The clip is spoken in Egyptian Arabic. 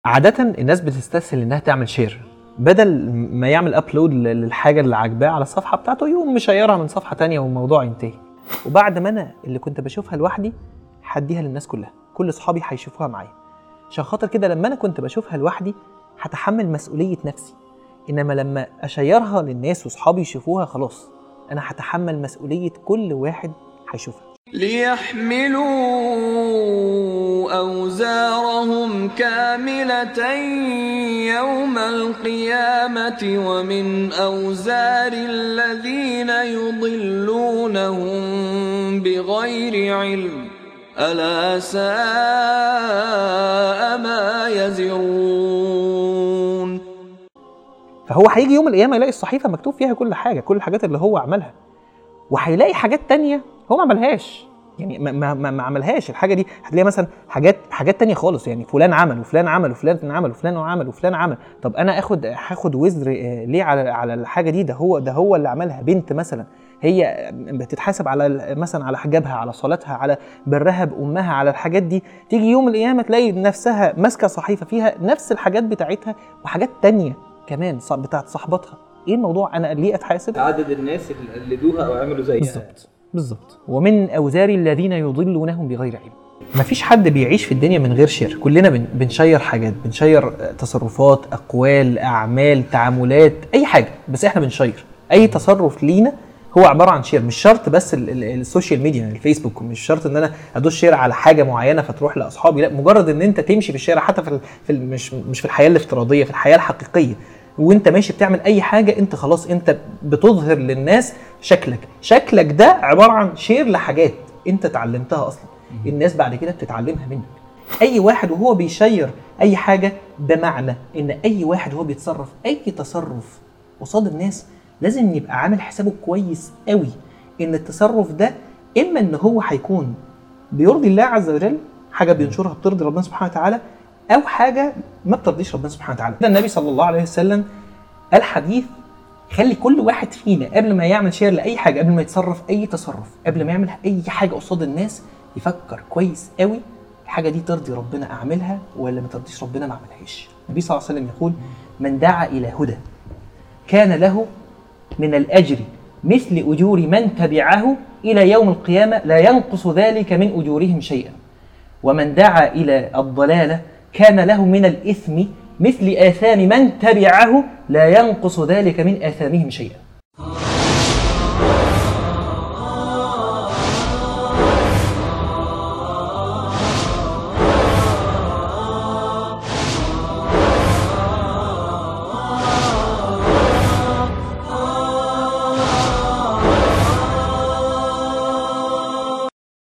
عادة الناس بتستسهل انها تعمل شير بدل ما يعمل ابلود للحاجة اللي عاجباه على الصفحة بتاعته يقوم مشيرها من صفحة تانية والموضوع ينتهي وبعد ما انا اللي كنت بشوفها لوحدي هديها للناس كلها كل اصحابي هيشوفوها معايا عشان خاطر كده لما انا كنت بشوفها لوحدي هتحمل مسؤولية نفسي انما لما اشيرها للناس واصحابي يشوفوها خلاص انا هتحمل مسؤولية كل واحد هيشوفها ليحملوا أوزارهم كاملة يوم القيامة ومن أوزار الذين يضلونهم بغير علم ألا ساء ما يزرون فهو هيجي يوم القيامه يلاقي الصحيفه مكتوب فيها كل حاجه كل الحاجات اللي هو عملها وهيلاقي حاجات تانية هو ما عملهاش يعني ما, ما, ما, ما عملهاش الحاجه دي هتلاقي مثلا حاجات حاجات تانية خالص يعني فلان عمل وفلان عمل وفلان عمل وفلان عمل وفلان عمل طب انا اخد هاخد وزر آه، ليه على على الحاجه دي ده هو ده هو اللي عملها بنت مثلا هي بتتحاسب على ال- مثلا على حجابها على صلاتها على برها بامها على الحاجات دي تيجي يوم القيامه تلاقي نفسها ماسكه صحيفه فيها نفس الحاجات بتاعتها وحاجات تانية كمان ص- بتاعت صاحبتها ايه الموضوع انا ليه اتحاسب عدد الناس اللي قلدوها او عملوا زيها بالظبط بالظبط ومن اوزار الذين يضلونهم بغير علم مفيش حد بيعيش في الدنيا من غير شير كلنا بن- بنشير حاجات بنشير آه، تصرفات اقوال اعمال تعاملات اي حاجه بس احنا بنشير اي تصرف لينا هو عباره عن شير مش شرط بس ال- ال- السوشيال ميديا يعني الفيسبوك مش شرط ان انا ادوس شير على حاجه معينه فتروح لاصحابي لا مجرد ان انت تمشي في الشارع حتى في, ال- في ال- مش مش في الحياه الافتراضيه في الحياه الحقيقيه وانت ماشي بتعمل اي حاجه انت خلاص انت بتظهر للناس شكلك شكلك ده عباره عن شير لحاجات انت اتعلمتها اصلا الناس بعد كده بتتعلمها منك اي واحد وهو بيشير اي حاجه بمعنى ان اي واحد وهو بيتصرف اي تصرف قصاد الناس لازم يبقى عامل حسابه كويس قوي ان التصرف ده اما ان هو هيكون بيرضي الله عز وجل حاجه بينشرها بترضي ربنا سبحانه وتعالى او حاجه ما بترضيش ربنا سبحانه وتعالى ده النبي صلى الله عليه وسلم قال حديث خلي كل واحد فينا قبل ما يعمل شير لاي حاجه قبل ما يتصرف اي تصرف قبل ما يعمل اي حاجه قصاد الناس يفكر كويس قوي الحاجه دي ترضي ربنا اعملها ولا ما ترضيش ربنا ما اعملهاش النبي صلى الله عليه وسلم يقول من دعا الى هدى كان له من الاجر مثل اجور من تبعه الى يوم القيامه لا ينقص ذلك من اجورهم شيئا ومن دعا الى الضلاله كان له من الاثم مثل اثام من تبعه لا ينقص ذلك من اثامهم شيئا